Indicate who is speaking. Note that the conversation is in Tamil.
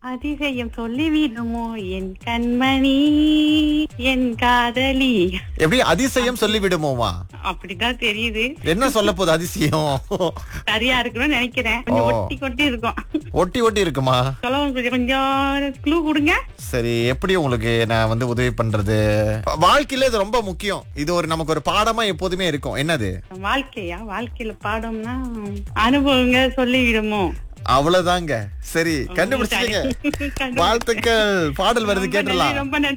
Speaker 1: அதிசயம் சொல்லிவிடுமோ என் கண்மணி என் காதலி
Speaker 2: எப்படி அதிசயம் சொல்லி விடுமோமா
Speaker 1: அப்படிதான் தெரியுது
Speaker 2: என்ன சொல்ல போகுது அதிசயம்
Speaker 1: சரியா இருக்கணும்னு நினைக்கிறேன் கொஞ்சம்
Speaker 2: ஓ.
Speaker 1: ஒட்டி கொட்டி இருக்கும்
Speaker 2: ஒட்டி ஒட்டி இருக்குமா
Speaker 1: சொல்லுங்க கொஞ்சம் கொஞ்சம் க்ளூ கொடுங்க
Speaker 2: சரி எப்படி உங்களுக்கு நான் வந்து உதவி பண்றது வாழ்க்கையில இது ரொம்ப முக்கியம் இது ஒரு நமக்கு ஒரு பாடமா எப்போதுமே இருக்கும் என்னது
Speaker 1: வாழ்க்கையா வாழ்க்கையில பாடம்னா அனுபவங்க சொல்லிவிடுமோ
Speaker 2: அவ்வளவுதாங்க சரி கண்டுபிடிச்சிட்டீங்க
Speaker 1: கண்டுபிடிச்சிட்டேன்.
Speaker 2: வாழ்த்துக்கள் பாடல் வருது
Speaker 1: ரொம்ப நன்றி,
Speaker 2: கேட்டுடலாம்
Speaker 1: ரொம்ப நன்றி